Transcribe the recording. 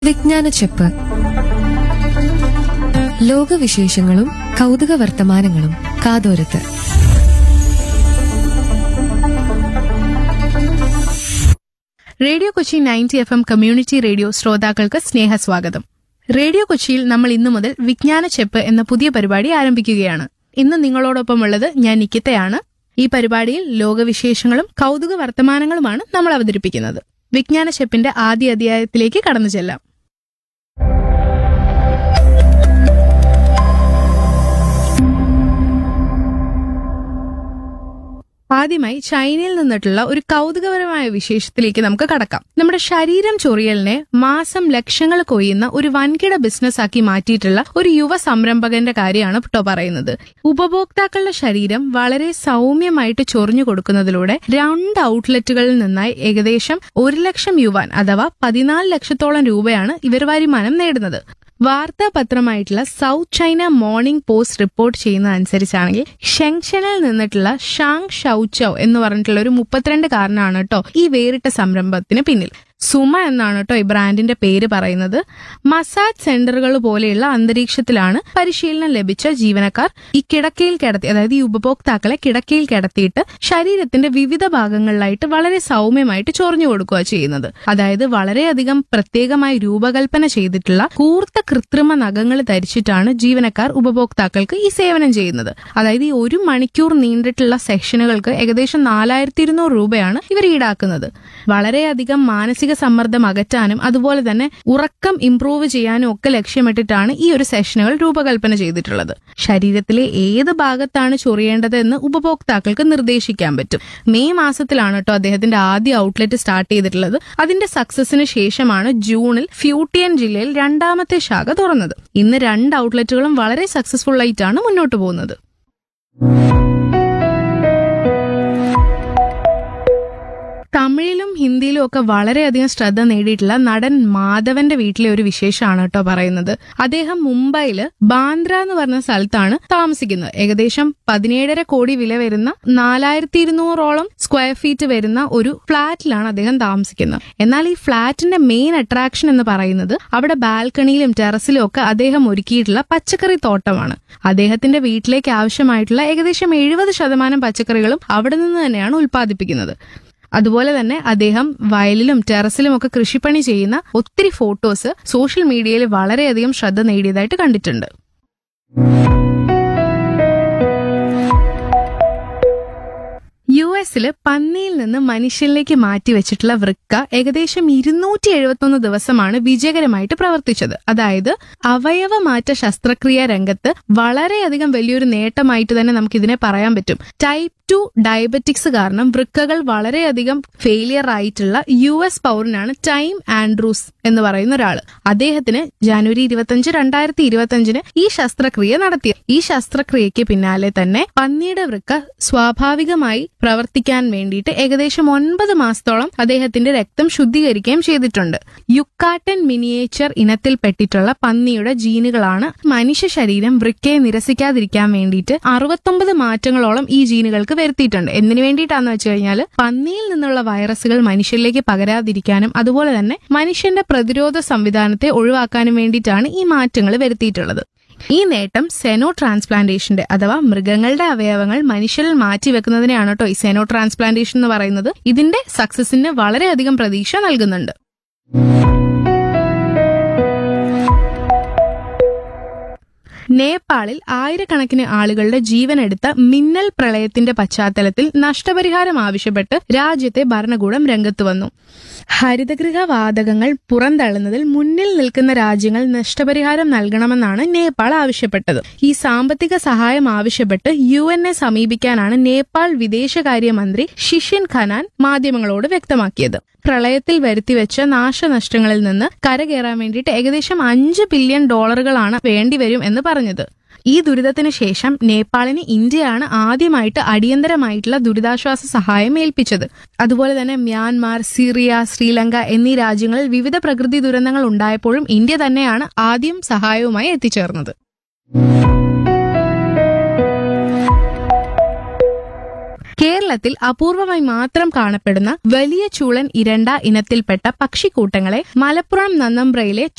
വിജ്ഞാന ചെപ്പ് ലോകവിശേഷങ്ങളും കൗതുക വർത്തമാനങ്ങളും കാതോരത്ത് radio Kochi ninety F M community radio ശ്രോതാക്കൾക്ക് സ്നേഹസ്വാഗതം റേഡിയോ കൊച്ചിയിൽ നമ്മൾ ഇന്നു മുതൽ വിജ്ഞാന ചെപ്പ് എന്ന പുതിയ പരിപാടി ആരംഭിക്കുകയാണ് ഇന്ന് നിങ്ങളോടൊപ്പം ഉള്ളത് ഞാൻ നിക്കിത്തയാണ് ഈ പരിപാടിയിൽ ലോകവിശേഷങ്ങളും കൗതുക വർത്തമാനങ്ങളുമാണ് നമ്മൾ അവതരിപ്പിക്കുന്നത് വിജ്ഞാന ചെപ്പിന്റെ ആദ്യ അധ്യായത്തിലേക്ക് കടന്നു ചെല്ലാം ആദ്യമായി ചൈനയിൽ നിന്നിട്ടുള്ള ഒരു കൗതുകപരമായ വിശേഷത്തിലേക്ക് നമുക്ക് കടക്കാം നമ്മുടെ ശരീരം ചൊറിയലിനെ മാസം ലക്ഷങ്ങൾ കൊയ്യുന്ന ഒരു വൻകിട ബിസിനസ് ആക്കി മാറ്റിയിട്ടുള്ള ഒരു യുവ സംരംഭകന്റെ കാര്യമാണ് കേട്ടോ പറയുന്നത് ഉപഭോക്താക്കളുടെ ശരീരം വളരെ സൗമ്യമായിട്ട് ചൊറിഞ്ഞു കൊടുക്കുന്നതിലൂടെ രണ്ട് ഔട്ട്ലെറ്റുകളിൽ നിന്നായി ഏകദേശം ഒരു ലക്ഷം യുവാൻ അഥവാ പതിനാല് ലക്ഷത്തോളം രൂപയാണ് ഇവർ വരുമാനം നേടുന്നത് വാർത്താപത്രമായിട്ടുള്ള South China Morning Post report ചെയ്യുന്ന അനുസരിച്ചാണെങ്കിൽ ഷെങ്ഷനിൽ നിന്നിട്ടുള്ള ഷാങ് ഷൌചൌ എന്ന് പറഞ്ഞിട്ടുള്ള ഒരു മുപ്പത്തിരണ്ട് കാരനാണ് കേട്ടോ ഈ വേറിട്ട സംരംഭത്തിന് പിന്നിൽ സുമ എന്നാണ് കേട്ടോ ഈ ബ്രാൻഡിന്റെ പേര് പറയുന്നത് മസാജ് സെന്ററുകൾ പോലെയുള്ള അന്തരീക്ഷത്തിലാണ് പരിശീലനം ലഭിച്ച ജീവനക്കാർ ഈ കിടക്കയിൽ കിടത്തി അതായത് ഈ ഉപഭോക്താക്കളെ കിടക്കയിൽ കിടത്തിയിട്ട് ശരീരത്തിന്റെ വിവിധ ഭാഗങ്ങളിലായിട്ട് വളരെ സൗമ്യമായിട്ട് ചൊറിഞ്ഞു കൊടുക്കുക ചെയ്യുന്നത് അതായത് വളരെയധികം പ്രത്യേകമായി രൂപകൽപ്പന ചെയ്തിട്ടുള്ള കൂർത്ത കൃത്രിമ നഖങ്ങൾ ധരിച്ചിട്ടാണ് ജീവനക്കാർ ഉപഭോക്താക്കൾക്ക് ഈ സേവനം ചെയ്യുന്നത് അതായത് ഈ ഒരു മണിക്കൂർ നീണ്ടിട്ടുള്ള സെഷനുകൾക്ക് ഏകദേശം നാലായിരത്തി ഇരുന്നൂറ് രൂപയാണ് ഇവർ ഈടാക്കുന്നത് വളരെയധികം മാനസിക സമ്മർദ്ദം അകറ്റാനും അതുപോലെ തന്നെ ഉറക്കം ഇംപ്രൂവ് ചെയ്യാനും ഒക്കെ ലക്ഷ്യമിട്ടിട്ടാണ് ഈ ഒരു സെഷനുകൾ രൂപകൽപ്പന ചെയ്തിട്ടുള്ളത് ശരീരത്തിലെ ഏത് ഭാഗത്താണ് ചൊറിയേണ്ടത് എന്ന് ഉപഭോക്താക്കൾക്ക് നിർദ്ദേശിക്കാൻ പറ്റും മെയ് മാസത്തിലാണ് കേട്ടോ അദ്ദേഹത്തിന്റെ ആദ്യ ഔട്ട്ലെറ്റ് സ്റ്റാർട്ട് ചെയ്തിട്ടുള്ളത് അതിന്റെ സക്സസിന് ശേഷമാണ് ജൂണിൽ ഫ്യൂട്ടിയൻ ജില്ലയിൽ രണ്ടാമത്തെ ശാഖ തുറന്നത് ഇന്ന് രണ്ട് ഔട്ട്ലെറ്റുകളും വളരെ സക്സസ്ഫുൾ ആയിട്ടാണ് മുന്നോട്ട് പോകുന്നത് തമിഴിലും ഹിന്ദിയിലും ഒക്കെ വളരെയധികം ശ്രദ്ധ നേടിയിട്ടുള്ള നടൻ മാധവന്റെ വീട്ടിലെ ഒരു വിശേഷമാണ് കേട്ടോ പറയുന്നത് അദ്ദേഹം മുംബൈയില് ബാന്ദ്ര എന്ന് പറഞ്ഞ സ്ഥലത്താണ് താമസിക്കുന്നത് ഏകദേശം പതിനേഴര കോടി വില വരുന്ന നാലായിരത്തി ഇരുന്നൂറോളം സ്ക്വയർ ഫീറ്റ് വരുന്ന ഒരു ഫ്ളാറ്റിലാണ് അദ്ദേഹം താമസിക്കുന്നത് എന്നാൽ ഈ ഫ്ളാറ്റിന്റെ മെയിൻ അട്രാക്ഷൻ എന്ന് പറയുന്നത് അവിടെ ബാൽക്കണിയിലും ടെറസിലും ഒക്കെ അദ്ദേഹം ഒരുക്കിയിട്ടുള്ള പച്ചക്കറി തോട്ടമാണ് അദ്ദേഹത്തിന്റെ വീട്ടിലേക്ക് ആവശ്യമായിട്ടുള്ള ഏകദേശം എഴുപത് ശതമാനം പച്ചക്കറികളും അവിടെ നിന്ന് തന്നെയാണ് ഉൽപ്പാദിപ്പിക്കുന്നത് അതുപോലെ തന്നെ അദ്ദേഹം വയലിലും ടെറസിലും ഒക്കെ കൃഷിപ്പണി ചെയ്യുന്ന ഒത്തിരി ഫോട്ടോസ് സോഷ്യൽ മീഡിയയിൽ വളരെയധികം ശ്രദ്ധ നേടിയതായിട്ട് കണ്ടിട്ടുണ്ട് യു എസില് പന്നിയിൽ നിന്ന് മനുഷ്യനിലേക്ക് മാറ്റിവെച്ചിട്ടുള്ള വൃക്ക ഏകദേശം ഇരുന്നൂറ്റി എഴുപത്തൊന്ന് ദിവസമാണ് വിജയകരമായിട്ട് പ്രവർത്തിച്ചത് അതായത് അവയവമാറ്റ ശസ്ത്രക്രിയ രംഗത്ത് വളരെയധികം വലിയൊരു നേട്ടമായിട്ട് തന്നെ നമുക്ക് ഇതിനെ പറയാൻ പറ്റും ടൈപ്പ് ടു ഡയബറ്റിക്സ് കാരണം വൃക്കകൾ വളരെയധികം ഫെയിലിയർ ആയിട്ടുള്ള യു എസ് പൗരനാണ് ടൈം ആൻഡ്രൂസ് എന്ന് പറയുന്ന ഒരാള് അദ്ദേഹത്തിന് ജനുവരി ഇരുപത്തഞ്ച് രണ്ടായിരത്തി ഇരുപത്തഞ്ചിന് ഈ ശസ്ത്രക്രിയ നടത്തി ഈ ശസ്ത്രക്രിയയ്ക്ക് പിന്നാലെ തന്നെ പന്നിയുടെ വൃക്ക സ്വാഭാവികമായി പ്രവർത്തിക്കാൻ വേണ്ടിയിട്ട് ഏകദേശം ഒൻപത് മാസത്തോളം അദ്ദേഹത്തിന്റെ രക്തം ശുദ്ധീകരിക്കുകയും ചെയ്തിട്ടുണ്ട് യുക്കാട്ടൻ മിനിയേച്ചർ ഇനത്തിൽപ്പെട്ടിട്ടുള്ള പന്നിയുടെ ജീനുകളാണ് മനുഷ്യ ശരീരം വൃക്കയെ നിരസിക്കാതിരിക്കാൻ വേണ്ടിയിട്ട് അറുപത്തൊമ്പത് മാറ്റങ്ങളോളം ഈ ജീനുകൾക്ക് വരുത്തിയിട്ടുണ്ട് എന്തിനു വേണ്ടിയിട്ടാന്ന് വെച്ച് കഴിഞ്ഞാൽ പന്നിയിൽ നിന്നുള്ള വൈറസുകൾ മനുഷ്യരിലേക്ക് പകരാതിരിക്കാനും അതുപോലെ തന്നെ മനുഷ്യന്റെ പ്രതിരോധ സംവിധാനത്തെ ഒഴിവാക്കാനും വേണ്ടിയിട്ടാണ് ഈ മാറ്റങ്ങൾ വരുത്തിയിട്ടുള്ളത് ഈ നേട്ടം സെനോ ട്രാൻസ്പ്ലാന്റേഷന്റെ അഥവാ മൃഗങ്ങളുടെ അവയവങ്ങൾ മനുഷ്യരിൽ മാറ്റിവെക്കുന്നതിനെയാണ് കേട്ടോ ഈ സെനോ ട്രാൻസ്പ്ലാന്റേഷൻ എന്ന് പറയുന്നത് ഇതിന്റെ സക്സസിന് വളരെയധികം പ്രതീക്ഷ നൽകുന്നുണ്ട് നേപ്പാളിൽ ആയിരക്കണക്കിന് ആളുകളുടെ ജീവനെടുത്ത മിന്നൽ പ്രളയത്തിന്റെ പശ്ചാത്തലത്തിൽ നഷ്ടപരിഹാരം ആവശ്യപ്പെട്ട് രാജ്യത്തെ ഭരണകൂടം രംഗത്ത് വന്നു ഹരിതഗൃഹ വാതകങ്ങൾ പുറന്തള്ളുന്നതിൽ മുന്നിൽ നിൽക്കുന്ന രാജ്യങ്ങൾ നഷ്ടപരിഹാരം നൽകണമെന്നാണ് നേപ്പാൾ ആവശ്യപ്പെട്ടത് ഈ സാമ്പത്തിക സഹായം ആവശ്യപ്പെട്ട് യു എൻ എ സമീപിക്കാനാണ് നേപ്പാൾ വിദേശകാര്യമന്ത്രി ഷിഷിൻ ഖനാൻ മാധ്യമങ്ങളോട് വ്യക്തമാക്കിയത് പ്രളയത്തിൽ വരുത്തിവെച്ച നാശനഷ്ടങ്ങളിൽ നിന്ന് കരകയറാൻ വേണ്ടിയിട്ട് ഏകദേശം അഞ്ച് ബില്യൺ ഡോളറുകളാണ് വേണ്ടിവരും എന്ന് പറഞ്ഞത് ഈ ദുരിതത്തിന് ശേഷം നേപ്പാളിന് ഇന്ത്യയാണ് ആദ്യമായിട്ട് അടിയന്തരമായിട്ടുള്ള ദുരിതാശ്വാസ സഹായം ഏൽപ്പിച്ചത് അതുപോലെ തന്നെ മ്യാൻമാർ സിറിയ ശ്രീലങ്ക എന്നീ രാജ്യങ്ങളിൽ വിവിധ പ്രകൃതി ദുരന്തങ്ങൾ ഉണ്ടായപ്പോഴും ഇന്ത്യ തന്നെയാണ് ആദ്യം സഹായവുമായി എത്തിച്ചേർന്നത് കേരളത്തിൽ അപൂർവമായി മാത്രം കാണപ്പെടുന്ന വലിയ ചൂളൻ ഇരണ്ട ഇനത്തിൽപ്പെട്ട പക്ഷിക്കൂട്ടങ്ങളെ മലപ്പുറം നന്നമ്പ്രയിലെ